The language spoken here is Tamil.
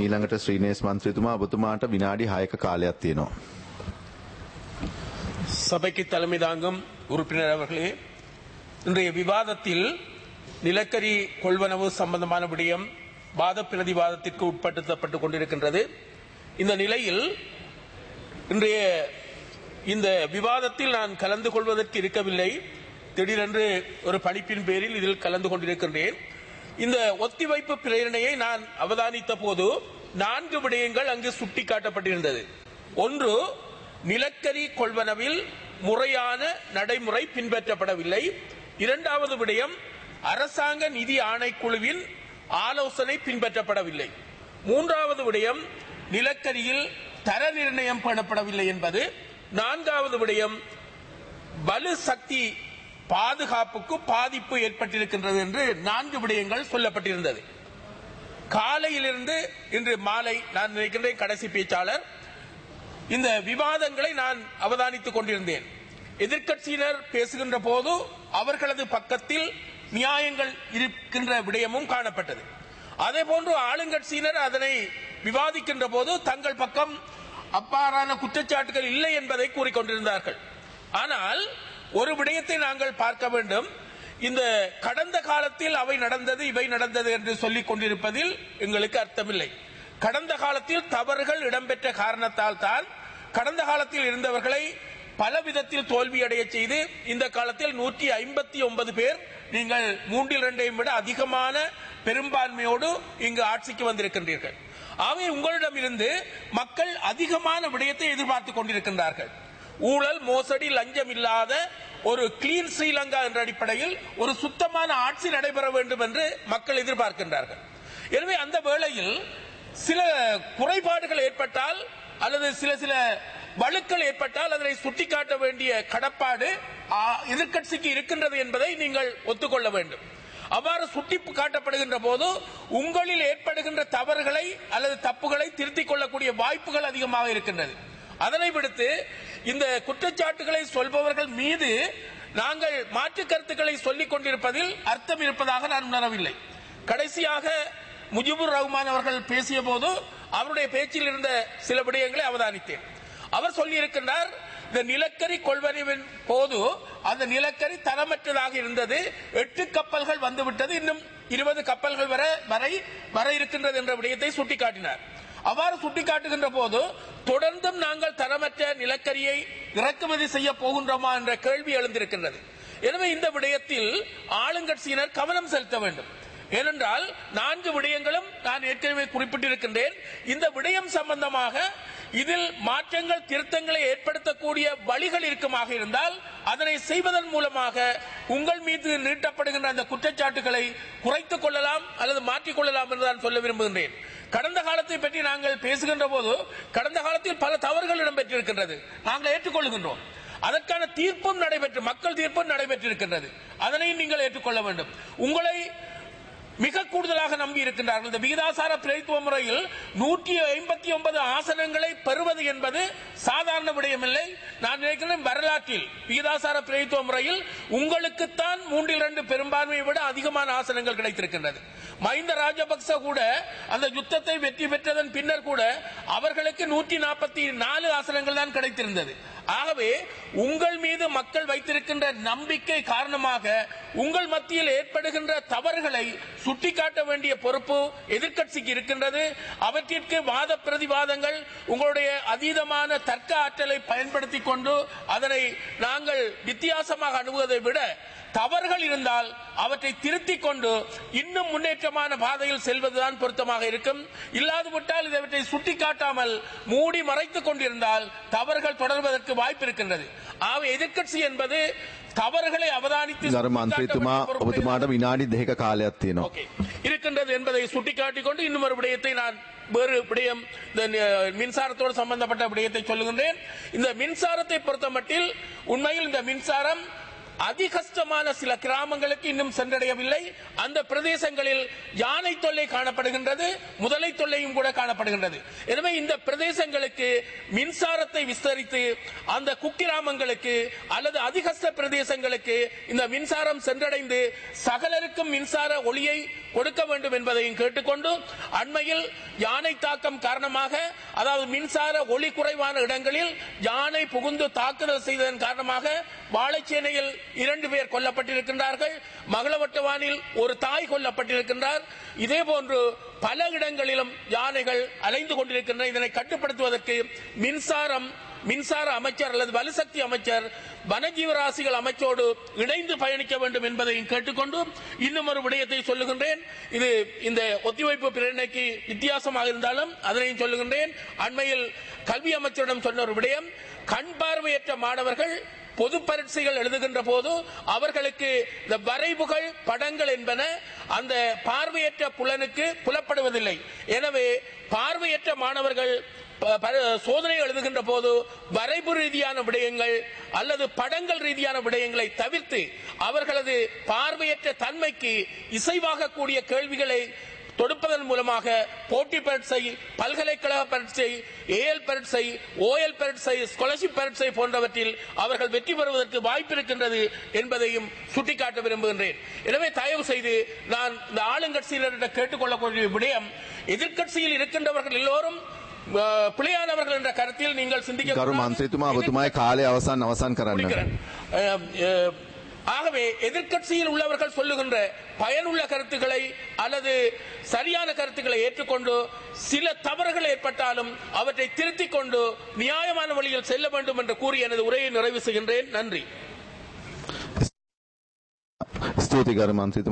ඊළඟට ශ්‍රීනේස් මන්ත්‍රීතුමා ඔබතුමාට විනාඩි 6ක කාලයක් තියෙනවා. சபைக்கு தலைமை தாங்கும் உறுப்பினர் அவர்களே இன்றைய விவாதத்தில் நிலக்கரி கொள்வனவு சம்பந்தமான விடயம் வாத பிரதிவாதத்திற்கு உட்படுத்தப்பட்டுக் கொண்டிருக்கின்றது இந்த நிலையில் இன்றைய இந்த விவாதத்தில் நான் கலந்து கொள்வதற்கு இருக்கவில்லை திடீரென்று ஒரு பணிப்பின் பேரில் இதில் கலந்து கொண்டிருக்கின்றேன் இந்த ஒத்திவைப்பு பிரேரணையை நான் அவதானித்த போது நான்கு விடயங்கள் அங்கு சுட்டிக்காட்டப்பட்டிருந்தது ஒன்று நிலக்கரி கொள்வனவில் முறையான நடைமுறை பின்பற்றப்படவில்லை இரண்டாவது விடயம் அரசாங்க நிதி ஆணைக்குழுவின் ஆலோசனை பின்பற்றப்படவில்லை மூன்றாவது விடயம் நிலக்கரியில் தர நிர்ணயம் பண்ணப்படவில்லை என்பது நான்காவது விடயம் வலு சக்தி பாதுகாப்புக்கு பாதிப்பு ஏற்பட்டிருக்கின்றது என்று நான்கு விடயங்கள் சொல்லப்பட்டிருந்தது காலையிலிருந்து இன்று மாலை நான் நினைக்கின்றேன் கடைசி பேச்சாளர் இந்த விவாதங்களை நான் அவதானித்துக் கொண்டிருந்தேன் எதிர்க்கட்சியினர் பேசுகின்ற போது அவர்களது பக்கத்தில் நியாயங்கள் இருக்கின்ற விடயமும் காணப்பட்டது அதே போன்று ஆளுங்கட்சியினர் அதனை விவாதிக்கின்ற போது தங்கள் பக்கம் அப்பாறான குற்றச்சாட்டுகள் இல்லை என்பதை கூறிக்கொண்டிருந்தார்கள் ஆனால் ஒரு விடயத்தை நாங்கள் பார்க்க வேண்டும் இந்த கடந்த காலத்தில் அவை நடந்தது இவை நடந்தது என்று சொல்லிக் கொண்டிருப்பதில் எங்களுக்கு அர்த்தமில்லை கடந்த காலத்தில் தவறுகள் இடம்பெற்ற காரணத்தால் தான் கடந்த காலத்தில் இருந்தவர்களை பல விதத்தில் தோல்வியடைய செய்து இந்த காலத்தில் நூற்றி ஐம்பத்தி ஒன்பது பேர் நீங்கள் மூன்றில் இரண்டையும் விட அதிகமான பெரும்பான்மையோடு இங்கு ஆட்சிக்கு வந்திருக்கின்றீர்கள் ஆகவே உங்களிடமிருந்து மக்கள் அதிகமான விடயத்தை எதிர்பார்த்துக் கொண்டிருக்கின்றார்கள் ஊழல் மோசடி லஞ்சம் இல்லாத ஒரு கிளீன் ஸ்ரீலங்கா என்ற அடிப்படையில் ஒரு சுத்தமான ஆட்சி நடைபெற வேண்டும் என்று மக்கள் எதிர்பார்க்கின்றார்கள் எனவே அந்த வேளையில் சில குறைபாடுகள் ஏற்பட்டால் அல்லது சில சில வழுக்கள் ஏற்பட்டால் அதனை சுட்டிக்காட்ட வேண்டிய கடப்பாடு ஆ, எதிர்க்கட்சிக்கு இருக்கின்றது என்பதை நீங்கள் ஒத்துக்கொள்ள வேண்டும் அவ்வாறு சுட்டி காட்டப்படுகின்ற போது உங்களில் ஏற்படுகின்ற தவறுகளை அல்லது தப்புகளை திருத்திக் கொள்ளக்கூடிய வாய்ப்புகள் அதிகமாக இருக்கின்றது அதனை விடுத்து இந்த குற்றச்சாட்டுகளை சொல்பவர்கள் மீது நாங்கள் மாற்று கருத்துக்களை சொல்லிக் கொண்டிருப்பதில் அர்த்தம் இருப்பதாக நான் உணரவில்லை கடைசியாக முஜிபுர் ரஹ்மான் அவர்கள் பேசிய போது அவருடைய பேச்சில் இருந்த சில விடயங்களை அவதானித்தேன் அவர் சொல்லியிருக்கின்றார் இந்த நிலக்கரி கொள்வனவின் போது அந்த நிலக்கரி தரமற்றதாக இருந்தது எட்டு கப்பல்கள் வந்துவிட்டது இன்னும் இருபது கப்பல்கள் வர வரை வர இருக்கின்றது என்ற விடயத்தை சுட்டிக்காட்டினார் அவ்வாறு சுட்டிக்காட்டுகின்ற போது தொடர்ந்தும் நாங்கள் தரமற்ற நிலக்கரியை இறக்குமதி செய்ய போகின்றோமா என்ற கேள்வி எழுந்திருக்கின்றது எனவே இந்த விடயத்தில் ஆளுங்கட்சியினர் கவனம் செலுத்த வேண்டும் ஏனென்றால் நான்கு விடயங்களும் நான் ஏற்கனவே குறிப்பிட்டிருக்கின்றேன் இந்த விடயம் சம்பந்தமாக இதில் மாற்றங்கள் திருத்தங்களை ஏற்படுத்தக்கூடிய வழிகள் இருக்குமாக இருந்தால் அதனை செய்வதன் மூலமாக உங்கள் மீது நீட்டப்படுகின்ற அந்த குற்றச்சாட்டுகளை குறைத்துக் கொள்ளலாம் அல்லது மாற்றிக் கொள்ளலாம் என்று நான் சொல்ல விரும்புகின்றேன் கடந்த காலத்தை பற்றி நாங்கள் பேசுகின்ற போது கடந்த காலத்தில் பல தவறுகள் இடம்பெற்றிருக்கின்றது நாங்கள் ஏற்றுக்கொள்கின்றோம் அதற்கான தீர்ப்பும் நடைபெற்று மக்கள் தீர்ப்பும் நடைபெற்றிருக்கின்றது அதனையும் நீங்கள் ஏற்றுக்கொள்ள வேண்டும் உங்களை மிக கூடுதலாக நம்பி இருக்கின்றார்கள் இந்த விகிதாசார பிரதித்துவ முறையில் நூற்றி ஐம்பத்தி ஒன்பது ஆசனங்களை பெறுவது என்பது சாதாரண விடயமில்லை நான் நினைக்கிறேன் வரலாற்றில் விகிதாசார பிரதித்துவ முறையில் உங்களுக்குத்தான் மூன்றில் இரண்டு பெரும்பான்மையை விட அதிகமான ஆசனங்கள் கிடைத்திருக்கின்றது மஹிந்த ராஜபக்ச கூட அந்த யுத்தத்தை வெற்றி பெற்றதன் பின்னர் கூட அவர்களுக்கு நூற்றி நாற்பத்தி நாலு ஆசனங்கள் தான் கிடைத்திருந்தது ஆகவே உங்கள் மீது மக்கள் வைத்திருக்கின்ற நம்பிக்கை காரணமாக உங்கள் மத்தியில் ஏற்படுகின்ற தவறுகளை சுட்டிக்காட்ட வேண்டிய பொறுப்பு எதிர்க்கட்சிக்கு இருக்கின்றது அவற்றிற்கு வாத பிரதிவாதங்கள் உங்களுடைய அதீதமான தர்க்க ஆற்றலை பயன்படுத்திக் கொண்டு அதனை நாங்கள் வித்தியாசமாக அணுகுவதை விட தவறுகள் இருந்தால் அவற்றை திருத்திக் கொண்டு இன்னும் முன்னேற்றமான பாதையில் செல்வதுதான் பொருத்தமாக இருக்கும் இல்லாது விட்டால் இவற்றை சுட்டிக்காட்டாமல் மூடி மறைத்துக் கொண்டிருந்தால் தவறுகள் தொடர்வதற்கு வாய்ப்பு இருக்கின்றது ஆகவே எதிர்க்கட்சி என்பது தவறுகளை அவதானித்து ගරු මන්ත්‍රීතුමා சுட்டிக்காட்ட வேண்டிய பொறுப்பு ඔබතුමාට විනාඩි දෙක කාලයක් තියෙනවා. ஓகே இருக்கின்றது என்பதை சுட்டிக்காட்டிக் கொண்டு இன்னும் ஒரு விடயத்தை நான் வேறு விடயம் இந்த நி- மின்சாரத்தோடு சம்பந்தப்பட்ட விடயத்தை சொல்லுகின்றேன் இந்த மின்சாரத்தை பொறுத்த மட்டில் உண்மையில் இந்த மின்சாரம் அதிகஷ்டமான சில கிராமங்களுக்கு இன்னும் சென்றடையவில்லை அந்த பிரதேசங்களில் யானை தொல்லை காணப்படுகின்றது முதலை தொல்லையும் கூட காணப்படுகின்றது எனவே இந்த பிரதேசங்களுக்கு மின்சாரத்தை விஸ்தரித்து அந்த குக்கிராமங்களுக்கு அல்லது அதிகஸ்த பிரதேசங்களுக்கு இந்த மின்சாரம் சென்றடைந்து சகலருக்கும் மின்சார ஒளியை கொடுக்க வேண்டும் என்பதையும் கேட்டுக்கொண்டு அண்மையில் யானை தாக்கம் காரணமாக அதாவது மின்சார ஒளி குறைவான இடங்களில் யானை புகுந்து தாக்குதல் செய்ததன் காரணமாக வாழைச்சேனையில் இரண்டு பேர் கொல்லப்பட்டிருக்கின்றார்கள் மகளவட்டவானில் ஒரு தாய் கொல்லப்பட்டிருக்கின்றார் இதே போன்று பல இடங்களிலும் யானைகள் அலைந்து கொண்டிருக்கின்றன இதனை கட்டுப்படுத்துவதற்கு மின்சாரம் மின்சார அமைச்சர் அல்லது வலுசக்தி அமைச்சர் வனஜீவராசிகள் அமைச்சோடு இணைந்து பயணிக்க வேண்டும் என்பதையும் கேட்டுக்கொண்டு இன்னும் ஒரு விடயத்தை சொல்லுகின்றேன் இது இந்த ஒத்திவைப்பு பிரேரணைக்கு வித்தியாசமாக இருந்தாலும் அதனையும் சொல்லுகின்றேன் அண்மையில் கல்வி அமைச்சரிடம் சொன்ன ஒரு விடயம் கண் பார்வையற்ற மாணவர்கள் பொது பரீட்சைகள் எழுதுகின்ற போது அவர்களுக்கு இந்த வரைவுகள் படங்கள் என்பன அந்த பார்வையற்ற புலனுக்கு புலப்படுவதில்லை எனவே பார்வையற்ற மாணவர்கள் ப- ப- சோதனை எழுதுகின்ற போது வரைவு ரீதியான விடயங்கள் அல்லது படங்கள் ரீதியான விடயங்களை தவிர்த்து அவர்களது பார்வையற்ற தன்மைக்கு இசைவாக கூடிய கேள்விகளை தொடுப்பதன் மூலமாக போட்டி பரீட்சை பல்கலைக்கழக பரீட்சை ஏஎல் பரீட்சை ஓஎல் பரீட்சை ஸ்காலர்ஷிப் பரீட்சை போன்றவற்றில் அவர்கள் வெற்றி பெறுவதற்கு வாய்ப்பு இருக்கின்றது என்பதையும் சுட்டிக்காட்ட விரும்புகின்றேன் எனவே தயவு செய்து நான் இந்த ஆளுங்கட்சியினரிடம் கேட்டுக்கொள்ளக்கூடிய விடயம் எதிர்க்கட்சியில் இருக்கின்றவர்கள் எல்லோரும் அஹ், பிழையானவர்கள் என்ற கருத்தில் நீங்கள் சிந்திக்க ගරු கூடாது. මන්ත්‍රීතුමා ඔබතුමායි කාලය අවසන් අවසන් කරන්න. முடிக்கிறேன். அஹ், அஹ், ஆகவே எதிர்க்கட்சியில் உள்ளவர்கள் சொல்லுகின்ற பயனுள்ள கருத்துக்களை அல்லது சரியான கருத்துக்களை ஏற்றுக்கொண்டு சில தவறுகள் ஏற்பட்டாலும் அவற்றை திருத்திக் கொண்டு நியாயமான வழியில் செல்ல வேண்டும் என்று கூறி எனது உரையை நிறைவு செய்கின்றேன் நன்றி ස්තුති ගරු මන්ත්‍රීතුමා